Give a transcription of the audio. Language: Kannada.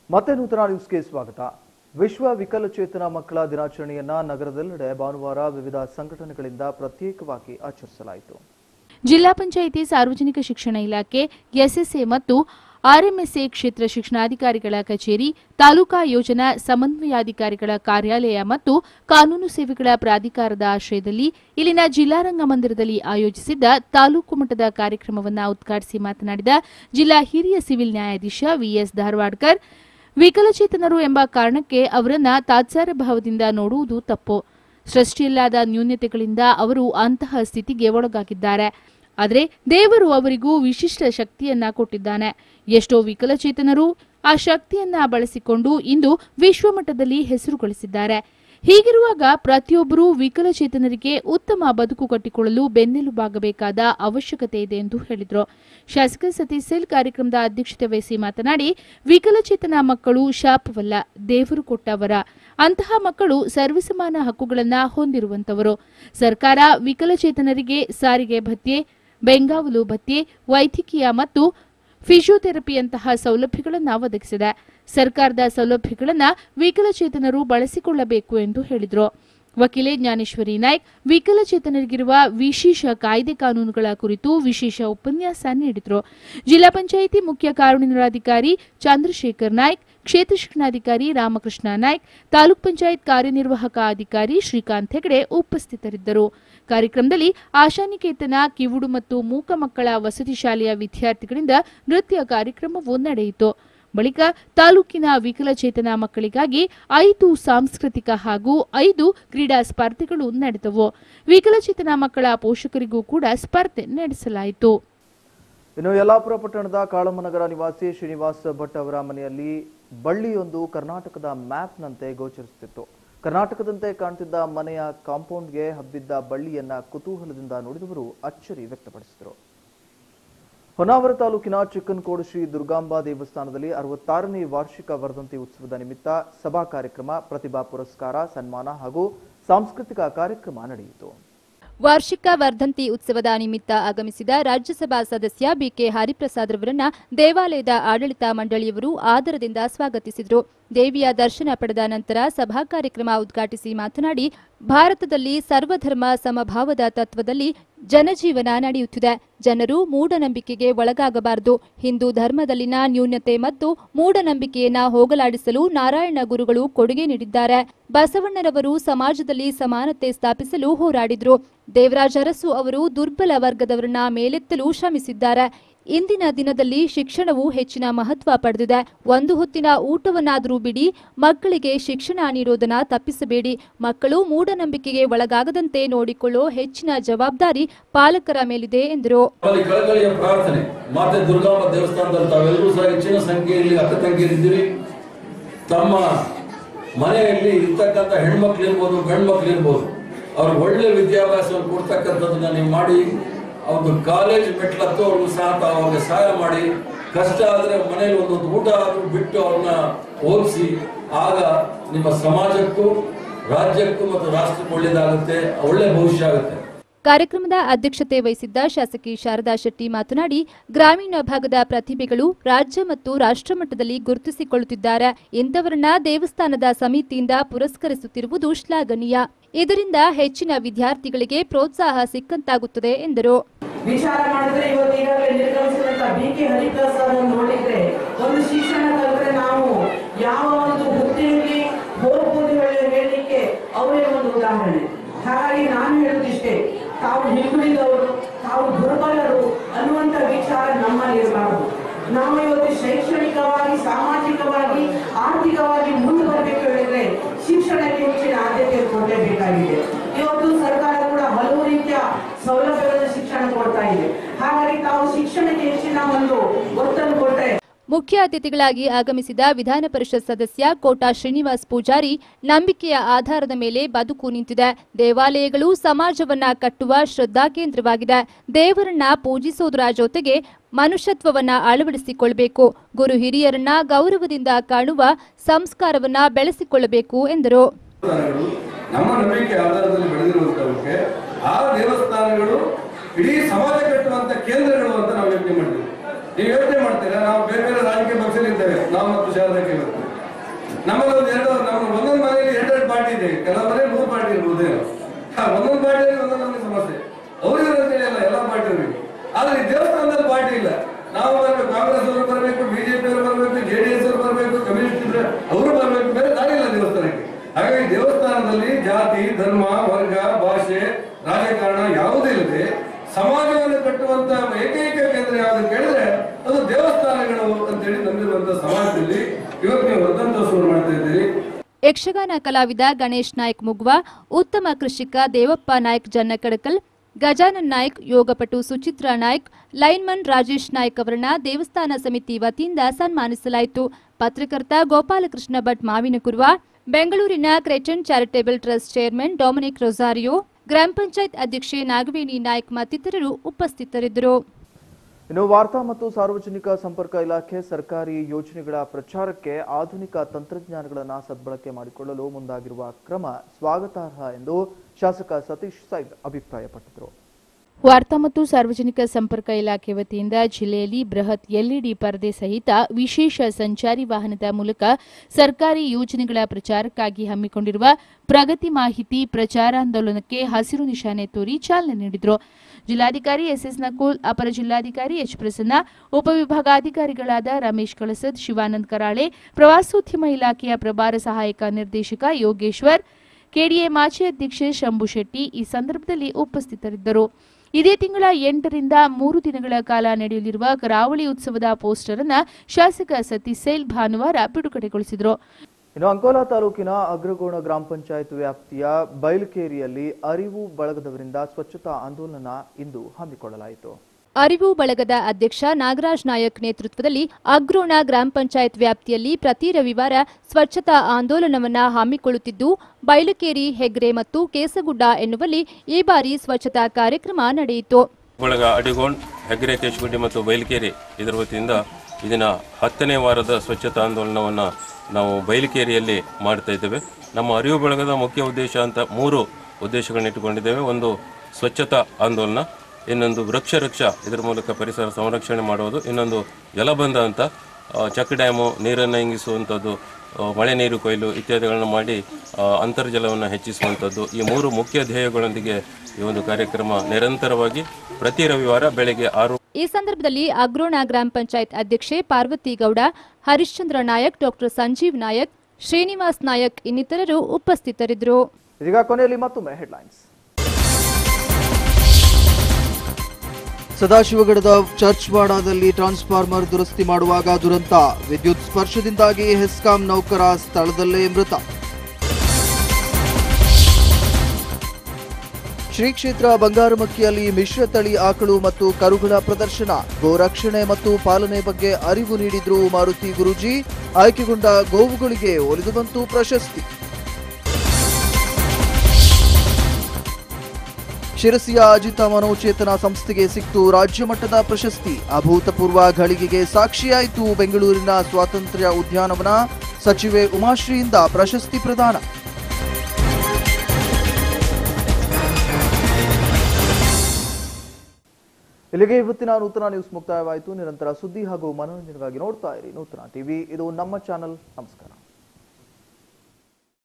ಮತ್ತೆ ನೂತನ ನ್ಯೂಸ್ಗೆ ಸ್ವಾಗತ ವಿಶ್ವ ವಿಕಲಚೇತನ ಮಕ್ಕಳ ದಿನಾಚರಣೆಯನ್ನ ನಗರದೆಲ್ಲೆಡೆ ಭಾನುವಾರ ವಿವಿಧ ಸಂಘಟನೆಗಳಿಂದ ಪ್ರತ್ಯೇಕವಾಗಿ ಆಚರಿಸಲಾಯಿತು ಜಿಲ್ಲಾ ಪಂಚಾಯಿತಿ ಸಾರ್ವಜನಿಕ ಶಿಕ್ಷಣ ಇಲಾಖೆ ಎಸ್ಎಸ್ಎ ಮತ್ತು ಆರ್ಎಂಎಸ್ಎ ಕ್ಷೇತ್ರ ಶಿಕ್ಷಣಾಧಿಕಾರಿಗಳ ಕಚೇರಿ ತಾಲೂಕಾ ಯೋಜನಾ ಸಮನ್ವಯಾಧಿಕಾರಿಗಳ ಕಾರ್ಯಾಲಯ ಮತ್ತು ಕಾನೂನು ಸೇವೆಗಳ ಪ್ರಾಧಿಕಾರದ ಆಶ್ರಯದಲ್ಲಿ ಇಲ್ಲಿನ ಜಿಲ್ಲಾ ರಂಗಮಂದಿರದಲ್ಲಿ ಆಯೋಜಿಸಿದ್ದ ತಾಲೂಕು ಮಟ್ಟದ ಕಾರ್ಯಕ್ರಮವನ್ನು ಉದ್ಘಾಟಿಸಿ ಮಾತನಾಡಿದ ಜಿಲ್ಲಾ ಹಿರಿಯ ಸಿವಿಲ್ ನ್ಯಾಯಾಧೀಶ ವಿಎಸ್ ಧಾರವಾಡ್ಕರ್ ವಿಕಲಚೇತನರು ಎಂಬ ಕಾರಣಕ್ಕೆ ಅವರನ್ನ ತಾತ್ಸಾರ ಭಾವದಿಂದ ನೋಡುವುದು ತಪ್ಪು ಸೃಷ್ಟಿಯಿಲ್ಲದ ನ್ಯೂನ್ಯತೆಗಳಿಂದ ಅವರು ಅಂತಹ ಸ್ಥಿತಿಗೆ ಒಳಗಾಗಿದ್ದಾರೆ ಆದರೆ ದೇವರು ಅವರಿಗೂ ವಿಶಿಷ್ಟ ಶಕ್ತಿಯನ್ನ ಕೊಟ್ಟಿದ್ದಾನೆ ಎಷ್ಟೋ ವಿಕಲಚೇತನರು ಆ ಶಕ್ತಿಯನ್ನ ಬಳಸಿಕೊಂಡು ಇಂದು ವಿಶ್ವಮಟ್ಟದಲ್ಲಿ ಹೆಸರು ಗಳಿಸಿದ್ದಾರೆ ಹೀಗಿರುವಾಗ ಪ್ರತಿಯೊಬ್ಬರೂ ವಿಕಲಚೇತನರಿಗೆ ಉತ್ತಮ ಬದುಕು ಕಟ್ಟಿಕೊಳ್ಳಲು ಬೆನ್ನೆಲುಬಾಗಬೇಕಾದ ಅವಶ್ಯಕತೆ ಇದೆ ಎಂದು ಹೇಳಿದರು ಶಾಸಕ ಸತೀಶ್ ಸೆಲ್ ಕಾರ್ಯಕ್ರಮದ ಅಧ್ಯಕ್ಷತೆ ವಹಿಸಿ ಮಾತನಾಡಿ ವಿಕಲಚೇತನ ಮಕ್ಕಳು ಶಾಪವಲ್ಲ ದೇವರು ಕೊಟ್ಟವರ ಅಂತಹ ಮಕ್ಕಳು ಸರ್ವಸಮಾನ ಹಕ್ಕುಗಳನ್ನ ಹೊಂದಿರುವಂತವರು ಸರ್ಕಾರ ವಿಕಲಚೇತನರಿಗೆ ಸಾರಿಗೆ ಭತ್ಯೆ ಬೆಂಗಾವಲು ಭತ್ಯೆ ವೈದ್ಯಕೀಯ ಮತ್ತು ಫಿಸಿಯೋಥೆರಪಿಯಂತಹ ಸೌಲಭ್ಯಗಳನ್ನು ಒದಗಿಸಿದೆ ಸರ್ಕಾರದ ಸೌಲಭ್ಯಗಳನ್ನು ವಿಕಲಚೇತನರು ಬಳಸಿಕೊಳ್ಳಬೇಕು ಎಂದು ಹೇಳಿದರು ವಕೀಲೆ ಜ್ಞಾನೇಶ್ವರಿ ನಾಯ್ಕ್ ವಿಕಲಚೇತನರಿಗಿರುವ ವಿಶೇಷ ಕಾಯ್ದೆ ಕಾನೂನುಗಳ ಕುರಿತು ವಿಶೇಷ ಉಪನ್ಯಾಸ ನೀಡಿದರು ಜಿಲ್ಲಾ ಪಂಚಾಯಿತಿ ಮುಖ್ಯ ಕಾನೂನಿನಾಧಿಕಾರಿ ಚಂದ್ರಶೇಖರ್ ನಾಯ್ಕ್ ಕ್ಷೇತ್ರ ಶಿಕ್ಷಣಾಧಿಕಾರಿ ರಾಮಕೃಷ್ಣ ನಾಯ್ಕ್ ತಾಲೂಕ್ ಪಂಚಾಯತ್ ಕಾರ್ಯನಿರ್ವಾಹಕ ಅಧಿಕಾರಿ ಶ್ರೀಕಾಂತ್ ಹೆಗಡೆ ಉಪಸ್ಥಿತರಿದ್ದರು ಕಾರ್ಯಕ್ರಮದಲ್ಲಿ ಆಶಾನಿಕೇತನ ಕಿವುಡು ಮತ್ತು ಮೂಕ ಮಕ್ಕಳ ವಸತಿ ಶಾಲೆಯ ವಿದ್ಯಾರ್ಥಿಗಳಿಂದ ನೃತ್ಯ ಕಾರ್ಯಕ್ರಮವು ನಡೆಯಿತು ಬಳಿಕ ತಾಲೂಕಿನ ವಿಕಲಚೇತನ ಮಕ್ಕಳಿಗಾಗಿ ಐದು ಸಾಂಸ್ಕೃತಿಕ ಹಾಗೂ ಐದು ಕ್ರೀಡಾ ಸ್ಪರ್ಧೆಗಳು ನಡೆದವು ವಿಕಲಚೇತನ ಮಕ್ಕಳ ಪೋಷಕರಿಗೂ ಕೂಡ ಸ್ಪರ್ಧೆ ನಡೆಸಲಾಯಿತು ಇನ್ನು ಯಲ್ಲಾಪುರ ಪಟ್ಟಣದ ಕಾಳಮ್ಮನಗರ ನಿವಾಸಿ ಶ್ರೀನಿವಾಸ್ ಭಟ್ ಅವರ ಮನೆಯಲ್ಲಿ ಬಳ್ಳಿಯೊಂದು ಕರ್ನಾಟಕದ ಮ್ಯಾಪ್ನಂತೆ ಗೋಚರಿಸುತ್ತಿತ್ತು ಕರ್ನಾಟಕದಂತೆ ಕಾಣ್ತಿದ್ದ ಮನೆಯ ಕಾಂಪೌಂಡ್ಗೆ ಹಬ್ಬಿದ್ದ ಬಳ್ಳಿಯನ್ನ ಕುತೂಹಲದಿಂದ ನೋಡಿದವರು ಅಚ್ಚರಿ ವ್ಯಕ್ತಪಡಿಸಿದರು ಹೊನ್ನಾವರ ತಾಲೂಕಿನ ಚಿಕ್ಕನಕೋಡು ಶ್ರೀ ದುರ್ಗಾಂಬಾ ದೇವಸ್ಥಾನದಲ್ಲಿ ಅರವತ್ತಾರನೇ ವಾರ್ಷಿಕ ವರ್ಧಂತಿ ಉತ್ಸವದ ನಿಮಿತ್ತ ಸಭಾ ಕಾರ್ಯಕ್ರಮ ಪ್ರತಿಭಾ ಪುರಸ್ಕಾರ ಸನ್ಮಾನ ಹಾಗೂ ಸಾಂಸ್ಕೃತಿಕ ಕಾರ್ಯಕ್ರಮ ನಡೆಯಿತು ವಾರ್ಷಿಕ ವರ್ಧಂತಿ ಉತ್ಸವದ ನಿಮಿತ್ತ ಆಗಮಿಸಿದ ರಾಜ್ಯಸಭಾ ಸದಸ್ಯ ಬಿಕೆ ಹರಿಪ್ರಸಾದ್ ರವರನ್ನ ದೇವಾಲಯದ ಆಡಳಿತ ಮಂಡಳಿಯವರು ಆದರದಿಂದ ಸ್ವಾಗತಿಸಿದರು ದೇವಿಯ ದರ್ಶನ ಪಡೆದ ನಂತರ ಸಭಾ ಕಾರ್ಯಕ್ರಮ ಉದ್ಘಾಟಿಸಿ ಮಾತನಾಡಿ ಭಾರತದಲ್ಲಿ ಸರ್ವಧರ್ಮ ಸಮಭಾವದ ತತ್ವದಲ್ಲಿ ಜನಜೀವನ ನಡೆಯುತ್ತಿದೆ ಜನರು ಮೂಢನಂಬಿಕೆಗೆ ಒಳಗಾಗಬಾರದು ಹಿಂದೂ ಧರ್ಮದಲ್ಲಿನ ನ್ಯೂನ್ಯತೆ ಮತ್ತು ಮೂಢನಂಬಿಕೆಯನ್ನ ಹೋಗಲಾಡಿಸಲು ನಾರಾಯಣ ಗುರುಗಳು ಕೊಡುಗೆ ನೀಡಿದ್ದಾರೆ ಬಸವಣ್ಣರವರು ಸಮಾಜದಲ್ಲಿ ಸಮಾನತೆ ಸ್ಥಾಪಿಸಲು ಹೋರಾಡಿದ್ರು ದೇವರಾಜ ಅರಸು ಅವರು ದುರ್ಬಲ ವರ್ಗದವರನ್ನ ಮೇಲೆತ್ತಲು ಶ್ರಮಿಸಿದ್ದಾರೆ ಇಂದಿನ ದಿನದಲ್ಲಿ ಶಿಕ್ಷಣವು ಹೆಚ್ಚಿನ ಮಹತ್ವ ಪಡೆದಿದೆ ಒಂದು ಹೊತ್ತಿನ ಊಟವನ್ನಾದರೂ ಬಿಡಿ ಮಕ್ಕಳಿಗೆ ಶಿಕ್ಷಣ ನೀಡೋದನ್ನ ತಪ್ಪಿಸಬೇಡಿ ಮಕ್ಕಳು ಮೂಢನಂಬಿಕೆಗೆ ಒಳಗಾಗದಂತೆ ನೋಡಿಕೊಳ್ಳೋ ಹೆಚ್ಚಿನ ಜವಾಬ್ದಾರಿ ಪಾಲಕರ ಮೇಲಿದೆ ಎಂದರು ಅಲ್ಲಿ ಕಳಕಳಿಯ ಪ್ರಾರ್ಥನೆ ಮಾತೆ ದುರ್ಗಾಂಬ ದೇವಸ್ಥಾನದಲ್ಲಿ ತಾವೆಲ್ಲರೂ ಸಹ ಹೆಚ್ಚಿನ ಸಂಖ್ಯೆಯಲ್ಲಿ ಅಕ್ಕ ತಂಗಿಯರಿದ್ದೀರಿ ತಮ್ಮ ಮನೆಯಲ್ಲಿ ಇರ್ತಕ್ಕಂಥ ಹೆಣ್ಮಕ್ಳಿರ್ಬೋದು ಗಂಡ್ಮಕ್ಳಿರ್ಬೋದು ಅವ್ರಿಗೆ ಒಳ್ಳೆ ವಿದ್ಯಾಭ್ಯಾಸವನ್ನು ಕೊಡ್ತಕ್ಕಂಥದ್ದನ್ನ ನೀವು ಮಾಡಿ ಅವ್ರದ್ದು ಕಾಲೇಜ್ ಮೆಟ್ಲತ್ತು ಅವ್ರಿಗೂ ಸಹ ತಾವು ಅವ್ರಿಗೆ ಸಹಾಯ ಮಾಡಿ ಕಷ್ಟ ಆದರೆ ಮನೇಲಿ ಒಂದೊಂದು ಊಟ ಆದ್ರೂ ಬಿಟ್ಟು ಅವ್ರನ್ನ ಓದಿಸಿ ಆಗ ನಿಮ್ಮ ಸಮಾಜಕ್ಕೂ ರಾಜ್ಯಕ್ಕೂ ಮತ್ತು ರಾಷ್ಟ್ರಕ್ಕೂ ಒಳ್ಳೇದಾಗುತ್ತೆ ಒಳ್ಳೆ ಭವಿಷ್ಯ ಆಗುತ್ತೆ ಕಾರ್ಯಕ್ರಮದ ಅಧ್ಯಕ್ಷತೆ ವಹಿಸಿದ್ದ ಶಾಸಕಿ ಶಾರದಾ ಶೆಟ್ಟಿ ಮಾತನಾಡಿ ಗ್ರಾಮೀಣ ಭಾಗದ ಪ್ರತಿಭೆಗಳು ರಾಜ್ಯ ಮತ್ತು ರಾಷ್ಟ್ರಮಟ್ಟದಲ್ಲಿ ಗುರುತಿಸಿಕೊಳ್ಳುತ್ತಿದ್ದಾರೆ ಇಂಥವರನ್ನ ದೇವಸ್ಥಾನದ ಸಮಿತಿಯಿಂದ ಪುರಸ್ಕರಿಸುತ್ತಿರುವುದು ಶ್ಲಾಘನೀಯ ಇದರಿಂದ ಹೆಚ್ಚಿನ ವಿದ್ಯಾರ್ಥಿಗಳಿಗೆ ಪ್ರೋತ್ಸಾಹ ಸಿಕ್ಕಂತಾಗುತ್ತದೆ ಎಂದರು ವಿಚಾರ ಮಾಡಿದ್ರೆ ಇವತ್ತು ಈಗಾಗಲೇ ನಿರ್ಗಮಿಸಿದಂತ ಬಿ ಕೆ ಹರಿಪ್ರಸಾದ್ ನೋಡಿದ್ರೆ ಒಂದು ಶಿಕ್ಷಣ ಕಲಿತ್ರೆ ನಾವು ಯಾವ ಒಂದು ವೃತ್ತಿಯಲ್ಲಿ ಹೋಗ್ಬೋದು ಹೇಳಿ ಹೇಳಲಿಕ್ಕೆ ಅವರೇ ಒಂದು ಉದಾಹರಣೆ ಹಾಗಾಗಿ ನಾನು ಹೇಳುದಿಷ್ಟೇ ತಾವು ಹಿಂದುಳಿದವರು ತಾವು ದುರ್ಬಲರು ಅನ್ನುವಂತ ವಿಚಾರ ನಮ್ಮಲ್ಲಿ ಇರಬಾರದು ನಾವು ಇವತ್ತು ಶೈಕ್ಷಣಿಕವಾಗಿ ಸಾಮಾಜಿಕವಾಗಿ ಆರ್ಥಿಕವಾಗಿ ಮುಂದೆ ಬರಬೇಕು ಹೇಳಿದ್ರೆ ಶಿಕ್ಷಣಕ್ಕೆ ಹೆಚ್ಚಿನ ಆದ್ಯತೆ ಕೊಡಲೇಬೇಕಾಗಿದೆ ಇವತ್ತು ಸರ್ಕಾರ ಕೂಡ ಹಲವು ರೀತಿಯ ಸೌಲಭ್ಯಗಳನ್ನು ಶಿಕ್ಷಣ ಕೊಡ್ತಾ ಇದೆ ಹಾಗಾಗಿ ತಾವು ಶಿಕ್ಷಣಕ್ಕೆ ಹೆಚ್ಚಿನ ಒಂದು ಒತ್ತನ್ನು ಕೊಟ್ಟರೆ ಮುಖ್ಯ ಅತಿಥಿಗಳಾಗಿ ಆಗಮಿಸಿದ ವಿಧಾನ ಪರಿಷತ್ ಸದಸ್ಯ ಕೋಟಾ ಶ್ರೀನಿವಾಸ್ ಪೂಜಾರಿ ನಂಬಿಕೆಯ ಆಧಾರದ ಮೇಲೆ ಬದುಕು ನಿಂತಿದೆ ದೇವಾಲಯಗಳು ಸಮಾಜವನ್ನ ಕಟ್ಟುವ ಶ್ರದ್ಧಾ ಕೇಂದ್ರವಾಗಿದೆ ದೇವರನ್ನ ಪೂಜಿಸೋದರ ಜೊತೆಗೆ ಮನುಷ್ಯತ್ವವನ್ನ ಅಳವಡಿಸಿಕೊಳ್ಬೇಕು ಗುರು ಹಿರಿಯರನ್ನ ಗೌರವದಿಂದ ಕಾಣುವ ಸಂಸ್ಕಾರವನ್ನ ಬೆಳೆಸಿಕೊಳ್ಳಬೇಕು ಎಂದರು ದೇವಸ್ಥಾನಗಳು ನಮ್ಮ ನಂಬಿಕೆ ಆಧಾರದಲ್ಲಿ ಬೆಳೆದಿರುವಂತವಕ್ಕೆ ಆ ದೇವಸ್ಥಾನಗಳು ಇಡೀ ಸಮಾಜ ಕಟ್ಟುವಂತ ಕೇಂದ್ರಗಳು ಅಂತ ನಾವು ಯೋಚನೆ ಮಾಡ್ತೀವಿ ನೀವು ಯೋಚನೆ ಮಾಡ್ತೀರಾ ನಾವು ಬೇರೆ ಬೇರೆ ರಾಜಕೀಯ ಪಕ್ಷ ಪಕ್ಷದಲ್ಲಿದ್ದೇವೆ ನಾವು ಮತ್ತು ಶಾರದಕ್ಕೆ ಇವತ್ತು ನಮ್ಮಲ್ಲಿ ಒಂದು ಎರಡು ನಮ್ಮ ಒಂದೊಂದು ಮನೆಯಲ್ಲಿ ಎರಡೆರಡು ಪಾರ್ಟಿ ಇದೆ ಕೆಲವು ಮನೆ ಮೂರು ಪಾರ್ಟಿ ಇರ್ಬೋದೇನೋ ಹಾ, ಒಂದೊಂದು ಪಾರ್ಟಿಯಲ್ಲಿ ಒಂದೊಂದು ನಮಗೆ ಸಮಸ್ಯೆ ಅವ್ರಿಗೆ ಅಂತೇಳಿ ಅಲ್ಲ ಎಲ್ಲ ಪಾರ್ಟಿಯವರಿಗೆ ಆದ್ರೆ ಈ ದೇವಸ್ಥಾನದಲ್ಲಿ ಪಾರ್ಟಿ ಇಲ್ಲ ನಾವು ಬರಬೇಕು ಕಾಂಗ್ರೆಸ್ ಅವರು ಬರಬೇಕು ಬಿಜೆಪಿ ಅವರು ಬರಬೇಕು ಜೆಡಿಎಸ್ ಅವರು ಬರಬೇಕು ಕಮ್ಯುನಿಸ್ಟ್ ಇದ್ರೆ ಅವರು ಬರಬೇಕು ಬೇರೆ ದಾರಿ ಇಲ್ಲ ದೇವಸ್ಥಾನಕ್ಕೆ ಹಾಗಾಗಿ ದೇವಸ್ಥಾನದಲ್ಲಿ ಜಾತಿ ಧರ್ಮ ವರ್ಗ ಭಾಷೆ ರಾಜಕಾರಣ ಯಾವುದೇ ಇಲ್ಲದೆ ಸಮಾಜವನ್ನು ಕಟ್ಟುವಂತ ಏಕೈಕ ಕೇಂದ್ರ ಯಾವುದು ಕೇಳಿದ್ರೆ ಅದು ದೇವಸ್ಥಾನಗಳು ಅಂತೇಳಿ ನಂಬಿರುವಂತ ಸಮಾಜದಲ್ಲಿ ಇವತ್ತು ನೀವು ವರ್ಧಂತೋತ್ಸವ ಮಾಡ್ತಾ ಇದ್ದೀರಿ ಯಕ್ಷಗಾನ ಕಲಾವಿದ ಗಣೇಶ್ ನಾಯ್ಕ್ ಮುಗ್ವಾ ಉತ್ತಮ ಕೃಷಿಕ ದೇವಪ್ಪ ನಾಯ್ಕ್ ಜನ್ನಕಡಕಲ್ ಗಜಾನನ್ ನಾಯ್ಕ್ ಯೋಗಪಟು ಸುಚಿತ್ರಾ ನಾಯ್ಕ್ ಲೈನ್ಮನ್ ರಾಜೇಶ್ ನಾಯ್ಕ್ ಅವರನ್ನ ದೇವಸ್ಥಾನ ಸಮಿತಿ ವತಿಯಿಂದ ಸನ್ಮಾನಿಸಲಾಯಿತು ಪತ್ರಕರ್ತ ಗೋಪಾಲಕೃಷ್ಣ ಭಟ್ ಮಾವಿನಕುರ್ವ ಬೆಂಗಳೂರಿನ Christian charitable trust chairman Dominic Rosario ಗ್ರಾಮ ಪಂಚಾಯತ್ ಅಧ್ಯಕ್ಷೆ ನಾಗವೇಣಿ ನಾಯ್ಕ್ ಮತ್ತಿತರರು ಉಪಸ್ಥಿತರಿದ್ದರು ಇನ್ನು ವಾರ್ತಾ ಮತ್ತು ಸಾರ್ವಜನಿಕ ಸಂಪರ್ಕ ಇಲಾಖೆ ಸರ್ಕಾರಿ ಯೋಜನೆಗಳ ಪ್ರಚಾರಕ್ಕೆ ಆಧುನಿಕ ತಂತ್ರಜ್ಞಾನಗಳನ್ನು ಸದ್ಬಳಕೆ ಮಾಡಿಕೊಳ್ಳಲು ಮುಂದಾಗಿರುವ ಕ್ರಮ ಸ್ವಾಗತಾರ್ಹ ಎಂದು ಶಾಸಕ ಸತೀಶ್ ಸೈದ್ ಅಭಿಪ್ರಾಯಪಟ್ಟಿದರು ವಾರ್ತಾ ಮತ್ತು ಸಾರ್ವಜನಿಕ ಸಂಪರ್ಕ ಇಲಾಖೆ ವತಿಯಿಂದ ಜಿಲ್ಲೆಯಲ್ಲಿ ಬೃಹತ್ ಎಲ್ಇಡಿ ಪರದೆ ಸಹಿತ ವಿಶೇಷ ಸಂಚಾರಿ ವಾಹನದ ಮೂಲಕ ಸರ್ಕಾರಿ ಯೋಜನೆಗಳ ಪ್ರಚಾರಕ್ಕಾಗಿ ಹಮ್ಮಿಕೊಂಡಿರುವ ಪ್ರಗತಿ ಮಾಹಿತಿ ಪ್ರಚಾರಾಂದೋಲನಕ್ಕೆ ಹಸಿರು ನಿಶಾನೆ ತೋರಿ ಚಾಲನೆ ನೀಡಿದರು ಜಿಲ್ಲಾಧಿಕಾರಿ ಎಸ್ಎಸ್ ನಕುಲ್ ಅಪರ ಜಿಲ್ಲಾಧಿಕಾರಿ ಎಚ್ ಪ್ರಸನ್ನ ಉಪವಿಭಾಗಾಧಿಕಾರಿಗಳಾದ ರಮೇಶ್ ಕಳಸದ್ ಶಿವಾನಂದ್ ಕರಾಳೆ ಪ್ರವಾಸೋದ್ಯಮ ಇಲಾಖೆಯ ಪ್ರಭಾರ ಸಹಾಯಕ ನಿರ್ದೇಶಕ ಯೋಗೇಶ್ವರ್ ಕೆಡಿಎ ಮಾಜಿ ಅಧ್ಯಕ್ಷೆ ಶಂಭು ಶೆಟ್ಟಿ ಈ ಸಂದರ್ಭದಲ್ಲಿ ಉಪಸ್ಥಿತರಿದ್ದರು ಇದೇ ತಿಂಗಳ ಎಂಟರಿಂದ ಮೂರು ದಿನಗಳ ಕಾಲ ನಡೆಯಲಿರುವ ಕರಾವಳಿ ಉತ್ಸವದ ಪೋಸ್ಟರ್ ಅನ್ನ ಶಾಸಕ ಸತೀಶ್ ಸೈಲ್ ಭಾನುವಾರ ಬಿಡುಗಡೆಗೊಳಿಸಿದರು ಇನ್ನು ಅಂಕೋಲಾ ತಾಲೂಕಿನ ಅಗ್ರಗೋಣ ಗ್ರಾಮ ಪಂಚಾಯತ್ ವ್ಯಾಪ್ತಿಯ ಬೈಲ್ಕೇರಿಯಲ್ಲಿ ಅರಿವು ಬಳಗದವರಿಂದ ಸ್ವಚ್ಛತಾ ಆಂದೋಲನ ಇಂದು ಹಮ್ಮಿಕೊಳ್ಳಲಾಯಿತು ಅರಿವು ಬಳಗದ ಅಧ್ಯಕ್ಷ ನಾಗರಾಜ್ ನಾಯಕ್ ನೇತೃತ್ವದಲ್ಲಿ ಅಗ್ರೋಣ ಗ್ರಾಮ ಪಂಚಾಯತ್ ವ್ಯಾಪ್ತಿಯಲ್ಲಿ ಪ್ರತಿ ರವಿವಾರ ಸ್ವಚ್ಛತಾ ಆಂದೋಲನವನ್ನ ಹಮ್ಮಿಕೊಳ್ಳುತ್ತಿದ್ದು ಬೈಲಕೇರಿ ಹೆಗ್ರೆ ಮತ್ತು ಕೇಸಗುಡ್ಡ ಎನ್ನುವಲ್ಲಿ ಈ ಬಾರಿ ಸ್ವಚ್ಛತಾ ಕಾರ್ಯಕ್ರಮ ನಡೆಯಿತು ಬಳಗ ಅಡಿಗೋಣ್ ಹೆಗ್ರೆ ಕೇಶಗುಡ್ಡಿ ಮತ್ತು ಬೈಲ್ಕೇರಿ ಇದರ ವತಿಯಿಂದ ಇದನ್ನ ಹತ್ತನೇ ವಾರದ ಸ್ವಚ್ಛತಾ ಆಂದೋಲನವನ್ನು ನಾವು ಬೈಲ್ಕೇರಿಯಲ್ಲಿ ಮಾಡ್ತಾ ಇದ್ದೇವೆ ನಮ್ಮ ಅರಿವು ಬಳಗದ ಮುಖ್ಯ ಉದ್ದೇಶ ಅಂತ ಮೂರು ಉದ್ದೇಶಗಳನ್ನ ಇಟ್ಟುಕೊಂಡಿದ್ದೇವೆ ಒಂದು ಸ್ವಚ್ಛತಾ ಆಂದೋಲನ ಇನ್ನೊಂದು ವೃಕ್ಷ ರಕ್ಷ ಇದರ ಮೂಲಕ ಪರಿಸರ ಸಂರಕ್ಷಣೆ ಮಾಡುವುದು ಇನ್ನೊಂದು ಜಲಬಂಧ ಅಂತ ಆ, ಚೆಕ್ ಡ್ಯಾಮು ನೀರನ್ನು ಇಂಗಿಸುವಂಥದ್ದು ಆ, ಮಳೆ ನೀರು ಕೊಯ್ಲು ಇತ್ಯಾದಿಗಳನ್ನು ಮಾಡಿ ಆ, ಅಂತರ್ಜಲವನ್ನು ಹೆಚ್ಚಿಸುವಂಥದ್ದು ಈ ಮೂರು ಮುಖ್ಯ ಧ್ಯೇಯಗಳೊಂದಿಗೆ ಈ ಒಂದು ಕಾರ್ಯಕ್ರಮ ನಿರಂತರವಾಗಿ ಪ್ರತಿ ರವಿವಾರ ಬೆಳಗ್ಗೆ ಆರು ಈ ಸಂದರ್ಭದಲ್ಲಿ ಅಗ್ರೋಣ ಗ್ರಾಮ ಪಂಚಾಯತ್ ಅಧ್ಯಕ್ಷೆ ಪಾರ್ವತಿ ಗೌಡ ಹರಿಶ್ಚಂದ್ರ ನಾಯಕ್ ಡಾಕ್ಟರ್ ಸಂಜೀವ್ ನಾಯಕ್ ಶ್ರೀನಿವಾಸ್ ನಾಯಕ್ ಇನ್ನಿತರರು ಉಪಸ್ಥಿತರಿದ್ದರು ಇದೀಗ ಕೊನೆಯಲ್ಲಿ ಮತ್ತೊಮ್ಮೆ ಹೆಡ್ಲೈನ್ಸ್ ಸದಾಶಿವಗಡದ ಚರ್ಚ್ ವಾಡಾದಲ್ಲಿ ಟ್ರಾನ್ಸ್ಫಾರ್ಮರ್ ದುರಸ್ತಿ ಮಾಡುವಾಗ ದುರಂತ ವಿದ್ಯುತ್ ಸ್ಪರ್ಶದಿಂದಾಗಿ ಹೆಸ್ಕಾಂ ನೌಕರ ಸ್ಥಳದಲ್ಲೇ ಮೃತ ಶ್ರೀ ಕ್ಷೇತ್ರ ಬಂಗಾರಮಕ್ಕಿಯಲ್ಲಿ ಮಿಶ್ರತಳಿ ಆಕಳು ಮತ್ತು ಕರುಗಳ ಪ್ರದರ್ಶನ ಗೋರಕ್ಷಣೆ ಮತ್ತು ಪಾಲನೆ ಬಗ್ಗೆ ಅರಿವು ನೀಡಿದ್ರು ಮಾರುತಿ ಗುರೂಜಿ ಆಯ್ಕೆಗೊಂಡ ಗೋವುಗಳಿಗೆ ಒಲಿದು ಬಂತು ಪ್ರಶಸ್ತಿ ಶಿರಸಿಯ ಅಜಿತ ಮನೋಚೇತನ ಸಂಸ್ಥೆಗೆ ಸಿಕ್ತು ರಾಜ್ಯ ಮಟ್ಟದ ಪ್ರಶಸ್ತಿ ಅಭೂತಪೂರ್ವ ಘಳಿಗೆಗೆ ಸಾಕ್ಷಿಯಾಯಿತು ಬೆಂಗಳೂರಿನ ಸ್ವಾತಂತ್ರ್ಯ ಉದ್ಯಾನವನ ಸಚಿವೆ ಉಮಾಶ್ರೀಯಿಂದ ಪ್ರಶಸ್ತಿ ಪ್ರದಾನ ಇಲ್ಲಿಗೆ ಇವತ್ತಿನ ನೂತನ ನ್ಯೂಸ್ ಮುಕ್ತಾಯವಾಯಿತು ನಿರಂತರ ಸುದ್ದಿ ಹಾಗೂ ಮನೋರಂಜನೆಗಾಗಿ ನೋಡ್ತಾ ಇರಿ ನೂತನ ಟಿವಿ ಇದು ನಮ್ಮ ಚಾನಲ್ ನಮಸ್ಕಾರ